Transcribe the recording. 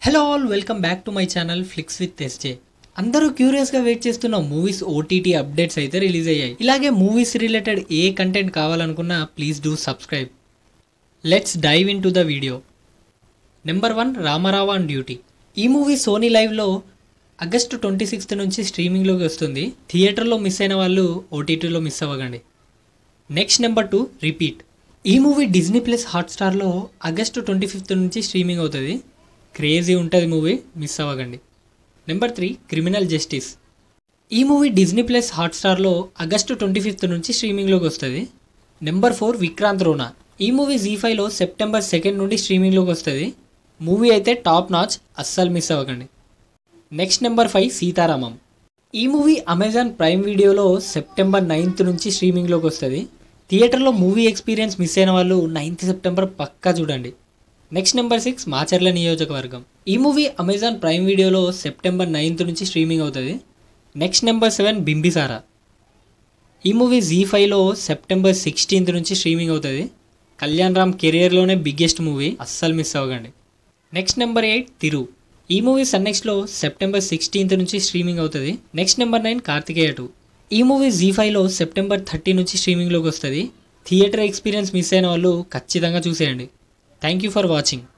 hello all welcome back to my channel Flicks with SJ అందరూ క్యూరియస్గా wait చేస్తున్న movies OTT updates అయితే release అయ్యాయి ఇలాగే మూవీస్ రిలేటెడ్ ఏ కంటెంట్ కావాలనుకున్నా please do subscribe let's dive in to the video number one Ramarao on duty ఈ movie Sony లైవ్లో ఆగస్టు ట్వంటీ సిక్స్త్ నుంచి స్ట్రీమింగ్లోకి వస్తుంది థియేటర్లో మిస్ అయిన వాళ్ళు ఓటీటీలో మిస్ అవ్వకండి నెక్స్ట్ నెంబర్ టూ రిపీట్ ఈ మూవీ డిజ్నీ ప్లస్ హాట్స్టార్లో ఆగస్టు ట్వంటీ ఫిఫ్త్ నుంచి స్ట్రీమింగ్ అవుతుంది క్రేజీ ఉంటుంది మూవీ మిస్ అవ్వకండి నెంబర్ త్రీ క్రిమినల్ జస్టిస్ ఈ మూవీ డిజ్నీ ప్లస్ హాట్స్టార్లో ఆగస్టు ట్వంటీ ఫిఫ్త్ నుంచి స్ట్రీమింగ్లోకి వస్తుంది నెంబర్ ఫోర్ విక్రాంత్ రోనా ఈ మూవీ జీ ఫైవ్లో సెప్టెంబర్ సెకండ్ నుండి స్ట్రీమింగ్లోకి వస్తుంది మూవీ అయితే టాప్ నాచ్ అస్సలు మిస్ అవ్వకండి నెక్స్ట్ నెంబర్ ఫైవ్ సీతారామం ఈ మూవీ అమెజాన్ ప్రైమ్ వీడియోలో సెప్టెంబర్ నైన్త్ నుంచి స్ట్రీమింగ్లోకి వస్తుంది థియేటర్లో మూవీ ఎక్స్పీరియన్స్ మిస్ అయిన వాళ్ళు నైన్త్ సెప్టెంబర్ పక్కా చూడండి next number six Macherla Niyojakavargam ఈ మూవీ అమెజాన్ ప్రైమ్ వీడియోలో సెప్టెంబర్ నైన్త్ నుంచి స్ట్రీమింగ్ అవుతుంది నెక్స్ట్ నెంబర్ సెవెన్ బింబిసారా ఈ మూవీ జీ ఫైవ్లో సెప్టెంబర్ సిక్స్టీన్త్ నుంచి స్ట్రీమింగ్ అవుతుంది కళ్యాణ్ రామ్ కెరియర్లోనే బిగ్గెస్ట్ మూవీ అస్సలు మిస్ అవ్వకండి నెక్స్ట్ నెంబర్ ఎయిట్ తిరు ఈ మూవీ సన్నెక్స్ట్లో సెప్టెంబర్ సిక్స్టీన్త్ నుంచి స్ట్రీమింగ్ అవుతుంది next number nine Karthikeya two ఈ మూవీ జీ ఫైవ్లో సెప్టెంబర్ థర్టీ నుంచి స్ట్రీమింగ్లోకి వస్తుంది థియేటర్ ఎక్స్పీరియన్స్ మిస్ అయిన వాళ్ళు ఖచ్చితంగా చూసేయండి థ్యాంక్ యూ ఫర్ వాచింగ్